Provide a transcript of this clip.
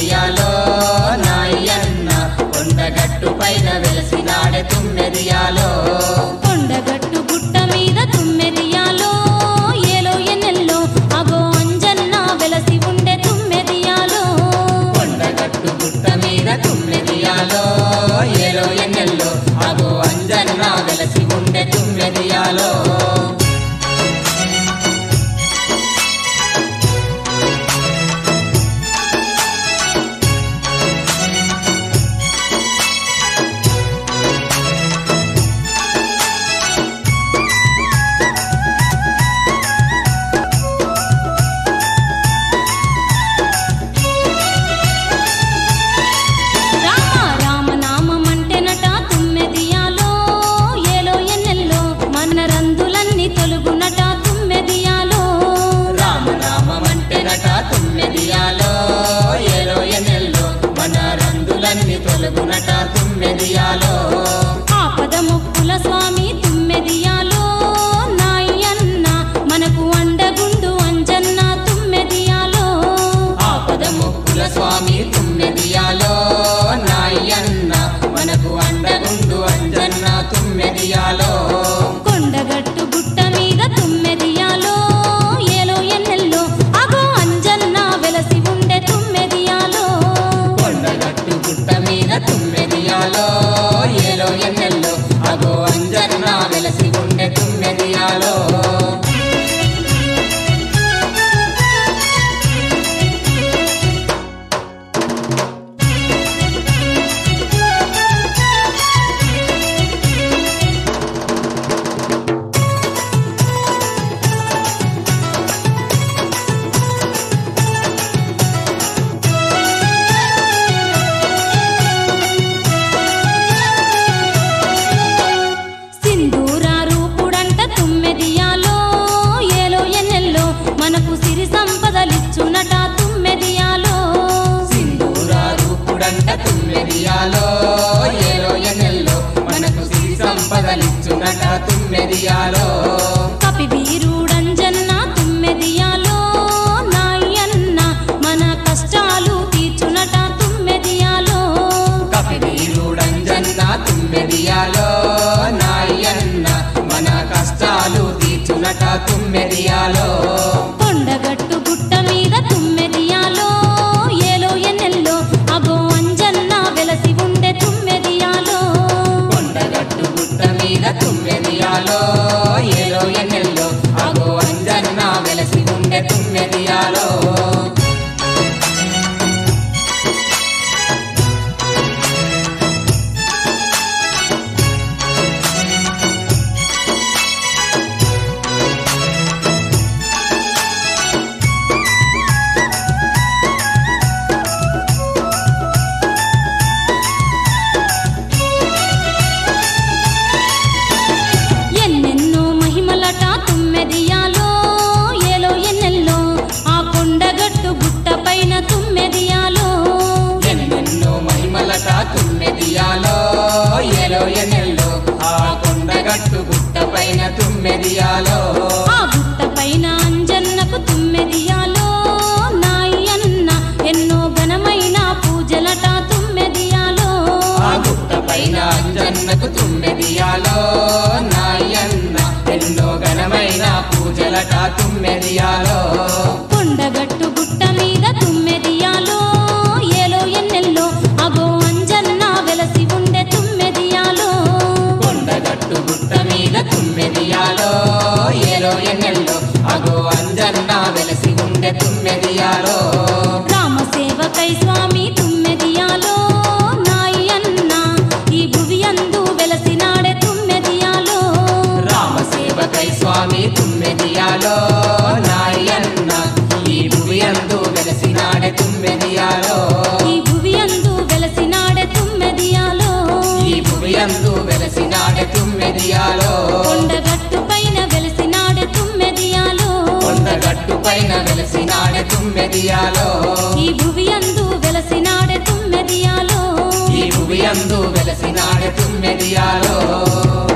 తుమ్మెదియాలో నాయన్న కొండగట్టు పైన వెలసినాడే తుమ్మెదియాలో కొండగట్టు గుట్ట మీద తుమ్మెదియాలో ఏలో ఎన్నెల్లో అగో అంజన్న వెలసి ఉండే తుమ్మెదియాలో కొండగట్టు గుట్ట మీద తుమ్మెదియాలో ఏలో ఎన్నెల్లో అగో అంజన్న వెలసి ఉండే తుమ్మెదియాలో రామ రామ నామమంటెనట తుమ్మెదియాలో ఏలో ఎన్నెల్లో మన రందులన్నీ తొలుగునట తుమ్మెదియాలో రామ రామమంటెనట తుమ్మెదియాలో ఏలో ఎన్నెల్లో మన రందులన్నీ తొలగునట తుమ్మెదియాలో ఆపద ముక్కుల స్వామి తుమ్మెదియాలో నాయన్న మనకు అండగుండు అంజన్న తుమ్మెదియాలో ఆపద ముక్కుల స్వామి తుమ్మెదియాలో నాయన్న మనకు అండగుండు అంజన్న తుమ్మెదియాలో కొండగట్టు గుట్ట మీద తుమ్మెదియాలో ఏలో ఎన్నెల్లో అగో అంజన్న వెలసి ఉండే తుమ్మెదియాలో కొండగట్టు గుట్ట మీద తుమ్మెదియాలో ఏలో ఎన్నెల్లో అగో అంజన్న వెలసి ఉండే తుమ్మెదియాలో సింధూరా రూపుడంట తుమ్మెదియాలో ఏలో ఎన్నెల్లో మనకు సిరి సంపదలిచ్చునట తుమ్మెదియాలో సింధూరా రూపుడంట తుమ్మెదియాలో ఏలో ఎన్నెల్లో మనకు సిరి సంపదలిచ్చునట తుమ్మెదియాలో కపి వీరుడంజన్న తుమ్మెదియాలో నాయన్న మన కష్టాలు తీర్చునట తుమ్మెదియాలో కపివీరుడంజన్న తుమ్మెదియాలో నాయన్న మన కష్టాలు తీర్చునట తుమ్మెదియాలో కొండగట్టు గుట్ట మీద తుమ్మెదియాలో ఏలో ఎన్నెల్లో అగో అంజన్న వెలసి ఉండే తుమ్మెదియాలో కొండగట్టు గుట్ట మీద తుమ్మెదియాలో ఏలో ఎన్నెల్లో అగో అంజన్న వెలసి ఉండే తుమ్మెదియాలో ఎన్నెన్నో మహిమలట తుమ్మెదియాలో ఏలో ఎన్నెల్లో ఆ కొండగట్టు గుట్ట పైన తుమ్మెదియాలో ఎన్నెన్నో మహిమలట తుమ్మెదియాలో ఏలో ఎన్నెల్లో ఆ కొండగట్టు గుట్ట పైన తుమ్మెదియాలో ఆ గుట్ట పైన అంజన్నకు తుమ్మెదియాలో నాయన్న ఎన్నో ఘనమైన పూజలట తుమ్మెదియాలో ఆ గుట్ట పైన అంజన్నకు తుమ్మెదియాలో నాయన్న ఎన్నో ఘనమైన పూజలట తుమ్మెదియాలో కొండగట్టు గుట్ట మీద తుమ్మెదియాలో ఏలో ఎన్నెల్లో అగో అంజన్న వెలసి ఉండే తుమ్మెదియాలో కొండగట్టు గుట్ట మీద తుమ్మెదియాలో ఏలో ఎన్నెల్లో అగో అంజన్న వెలసి ఉండే తుమ్మెదియాలో రామ సేవకై స్వామి తుమ్మెదియాలో నాయన్న ఈ భువి అందు వెలసినాడే తుమ్మెదియాలో రామ సేవకై స్వామి తుమ్మెదియాలో నాయన్న ఈ భువి అందు వెలసినాడే తుమ్మెదియాలో ఈ భువి అందు వెలసినాడే తుమ్మెదియాలో ఈ భువి అందు వెలసినాడే తుమ్మెదియాలో కొండగట్టు పైన వెలసినాడే తుమ్మెదియాలో కొండగట్టు పైన వెలసినాడే తుమ్మెదియాలో ఈ భువి అందు వెలసినాడే తుమ్మెదియాలో ఈ భువి అందు వెలసినాడే తుమ్మెదియాలో